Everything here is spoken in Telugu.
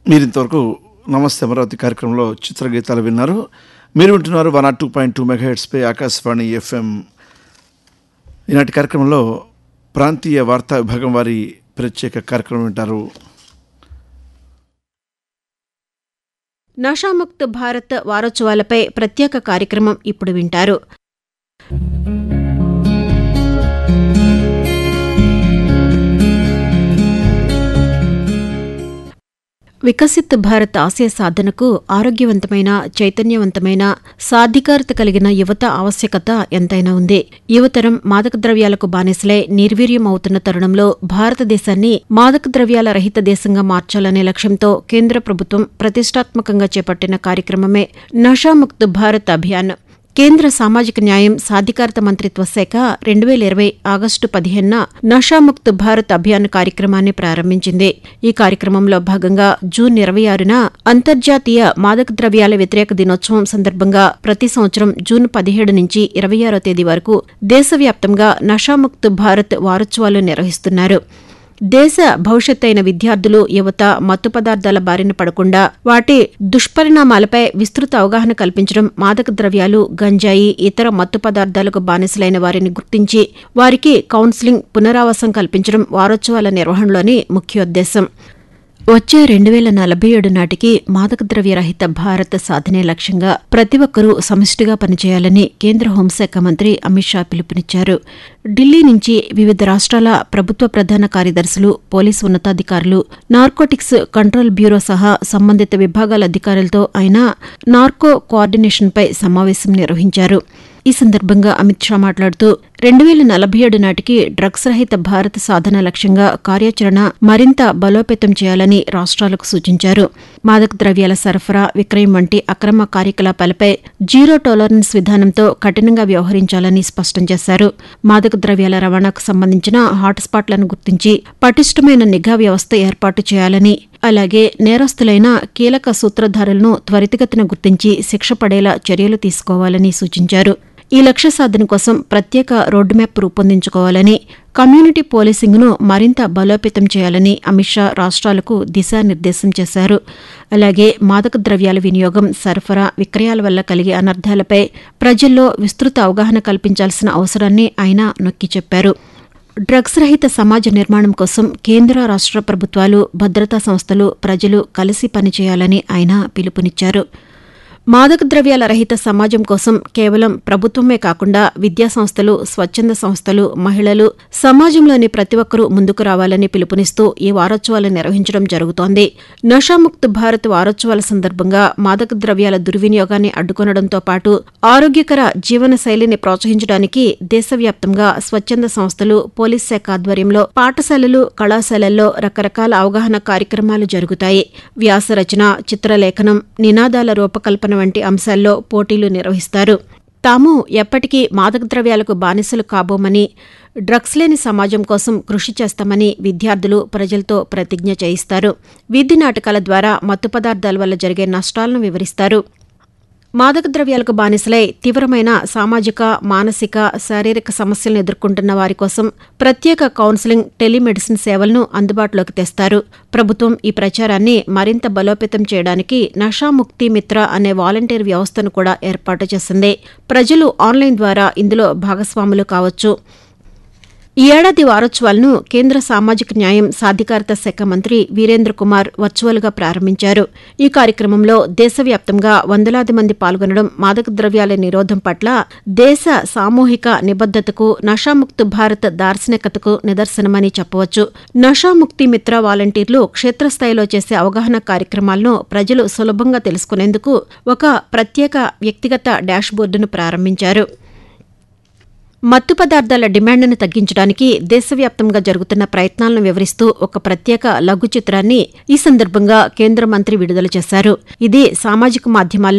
మీరు ఇంతవరకు నమస్తే అమరావతి కార్యక్రమంలో చిత్రగీతాలు విన్నారు మీరు వింటున్నారు one or two point two మెగాహెడ్స్పై ఆకాశవాణి ఎఫ్ఎం ఈనాటి కార్యక్రమంలో ప్రాంతీయ వార్తా విభాగం వారి ప్రత్యేక కార్యక్రమం వింటారు నషాముక్త్ భారత్ వారోత్సవాలపై ప్రత్యేక కార్యక్రమం ఇప్పుడు వింటారు వికసిత్ భారత్ ఆశయ సాధనకు ఆరోగ్యవంతమైన చైతన్యవంతమైన సాధికారత కలిగిన యువత ఆవశ్యకత ఎంతైనా ఉంది యువతరం మాదక ద్రవ్యాలకు బానిసలై నిర్వీర్యం అవుతున్న తరుణంలో భారతదేశాన్ని మాదక ద్రవ్యాల రహిత దేశంగా మార్చాలనే లక్ష్యంతో కేంద్ర ప్రభుత్వం ప్రతిష్టాత్మకంగా చేపట్టిన కార్యక్రమమే నషాముక్త్ భారత్ అభియాన్ కేంద్ర సామాజిక న్యాయం సాధికారత మంత్రిత్వ శాఖ రెండు వేల ఇరవై ఆగస్టు పదిహేనున నషాముక్త్ భారత్ అభియాన్ కార్యక్రమాన్ని ప్రారంభించింది ఈ కార్యక్రమంలో భాగంగా జూన్ ఇరవై ఆరున అంతర్జాతీయ మాదక ద్రవ్యాల వ్యతిరేక దినోత్సవం సందర్భంగా ప్రతి సంవత్సరం జూన్ పదిహేడు నుంచి ఇరవై ఆరో తేదీ వరకు దేశవ్యాప్తంగా నషాముక్త్ భారత్ వారోత్సవాలు నిర్వహిస్తున్నారు దేశ భవిష్యత్ అయిన విద్యార్థులు యువత మత్తు పదార్థాల బారిన పడకుండా వాటి దుష్పరిణామాలపై విస్తృత అవగాహన కల్పించడం మాదక ద్రవ్యాలు గంజాయి ఇతర మత్తు పదార్థాలకు బానిసలైన వారిని గుర్తించి వారికి కౌన్సిలింగ్ పునరావాసం కల్పించడం వారోత్సవాల నిర్వహణలోని ముఖ్యోద్దేశం వచ్చే రెండు వేల నలభై ఏడు నాటికి మాదక ద్రవ్య రహిత భారత్ సాధనే లక్ష్యంగా ప్రతి ఒక్కరూ సమిష్టిగా పనిచేయాలని కేంద్ర హోంశాఖ మంత్రి అమిత్ షా పిలుపునిచ్చారు ఢిల్లీ నుంచి వివిధ రాష్ట్రాల ప్రభుత్వ ప్రధాన కార్యదర్శులు పోలీసు ఉన్నతాధికారులు నార్కోటిక్స్ కంట్రోల్ బ్యూరో సహా సంబంధిత విభాగాల అధికారులతో ఆయన నార్కో కోఆర్డినేషన్పై సమావేశం నిర్వహించారు ఈ సందర్భంగా అమిత్ షా మాట్లాడుతూ రెండు వేల నలభై ఏడు నాటికి డ్రగ్స్ రహిత భారత్ సాధన లక్ష్యంగా కార్యాచరణ మరింత బలోపేతం చేయాలని రాష్ట్రాలకు సూచించారు మాదక ద్రవ్యాల సరఫరా విక్రయం వంటి అక్రమ కార్యకలాపాలపై జీరో టాలరెన్స్ విధానంతో కఠినంగా వ్యవహరించాలని స్పష్టం చేశారు మాదక ద్రవ్యాల రవాణాకు సంబంధించిన హాట్స్పాట్లను గుర్తించి పటిష్టమైన నిఘా వ్యవస్థ ఏర్పాటు చేయాలని అలాగే నేరస్తులైన కీలక సూత్రధారులను త్వరితగతిన గుర్తించి శిక్ష పడేలా చర్యలు తీసుకోవాలని సూచించారు ఈ లక్ష్య సాధన కోసం ప్రత్యేక రోడ్డు మ్యాప్ రూపొందించుకోవాలని కమ్యూనిటీ పోలీసింగ్ను మరింత బలోపేతం చేయాలని అమిత్ షా రాష్ట్రాలకు దిశానిర్దేశం చేశారు అలాగే మాదక ద్రవ్యాల వినియోగం సరఫరా విక్రయాల వల్ల కలిగే అనర్థాలపై ప్రజల్లో విస్తృత అవగాహన కల్పించాల్సిన అవసరాన్ని ఆయన నొక్కి చెప్పారు డ్రగ్స్ రహిత సమాజ నిర్మాణం కోసం కేంద్ర రాష్ట్ర ప్రభుత్వాలు భద్రతా సంస్థలు ప్రజలు కలిసి పనిచేయాలని ఆయన పిలుపునిచ్చారు మాదక ద్రవ్యాల రహిత సమాజం కోసం కేవలం ప్రభుత్వమే కాకుండా విద్యా సంస్థలు స్వచ్ఛంద సంస్థలు మహిళలు సమాజంలోని ప్రతి ఒక్కరూ ముందుకు రావాలని పిలుపునిస్తూ ఈ వారోత్సవాలు నిర్వహించడం జరుగుతోంది నషాముక్త్ భారత్ వారోత్సవాల సందర్భంగా మాదక ద్రవ్యాల దుర్వినియోగాన్ని అడ్డుకొనడంతో పాటు ఆరోగ్యకర జీవన శైలిని ప్రోత్సహించడానికి దేశవ్యాప్తంగా స్వచ్ఛంద సంస్థలు పోలీస్ శాఖ ఆధ్వర్యంలో పాఠశాలలు కళాశాలల్లో రకరకాల అవగాహన కార్యక్రమాలు జరుగుతాయి వ్యాసరచన చిత్రలేఖనం నినాదాల రూపకల్పన వంటి అంశాల్లో పోటీలు నిర్వహిస్తారు తాము ఎప్పటికీ మాదక ద్రవ్యాలకు బానిసలు కాబోమని డ్రగ్స్ లేని సమాజం కోసం కృషి చేస్తామని విద్యార్థులు ప్రజలతో ప్రతిజ్ఞ చేయిస్తారు వీధి నాటకాల ద్వారా మత్తు పదార్థాల వల్ల జరిగే నష్టాలను వివరిస్తారు మాదక ద్రవ్యాలకు బానిసలై తీవ్రమైన సామాజిక మానసిక శారీరక సమస్యలను ఎదుర్కొంటున్న వారి కోసం ప్రత్యేక కౌన్సిలింగ్ టెలిమెడిసిన్ సేవలను అందుబాటులోకి తెస్తారు ప్రభుత్వం ఈ ప్రచారాన్ని మరింత బలోపేతం చేయడానికి నషాముక్తి మిత్ర అనే వాలంటీర్ వ్యవస్థను కూడా ఏర్పాటు చేసింది ప్రజలు ఆన్లైన్ ద్వారా ఇందులో భాగస్వాములు కావచ్చు ఈ ఏడాది వారోత్సవాలను కేంద్ర సామాజిక న్యాయం సాధికారత శాఖ మంత్రి వీరేంద్ర కుమార్ వర్చువల్గా ప్రారంభించారు ఈ కార్యక్రమంలో దేశవ్యాప్తంగా వందలాది మంది పాల్గొనడం మాదక ద్రవ్యాల నిరోధం పట్ల దేశ సామూహిక నిబద్దతకు నషాముక్త్ భారత్ దార్శనికతకు నిదర్శనమని చెప్పవచ్చు నషాముక్తి మిత్ర వాలంటీర్లు క్షేత్రస్థాయిలో చేసే అవగాహన కార్యక్రమాలను ప్రజలు సులభంగా తెలుసుకునేందుకు ఒక ప్రత్యేక వ్యక్తిగత డాష్బోర్డును ప్రారంభించారు మత్తు పదార్థాల డిమాండ్ను తగ్గించడానికి దేశవ్యాప్తంగా జరుగుతున్న ప్రయత్నాలను వివరిస్తూ ఒక ప్రత్యేక లఘు చిత్రాన్ని ఈ సందర్భంగా కేంద్ర మంత్రి విడుదల చేశారు ఇది సామాజిక మాధ్యమాల్లో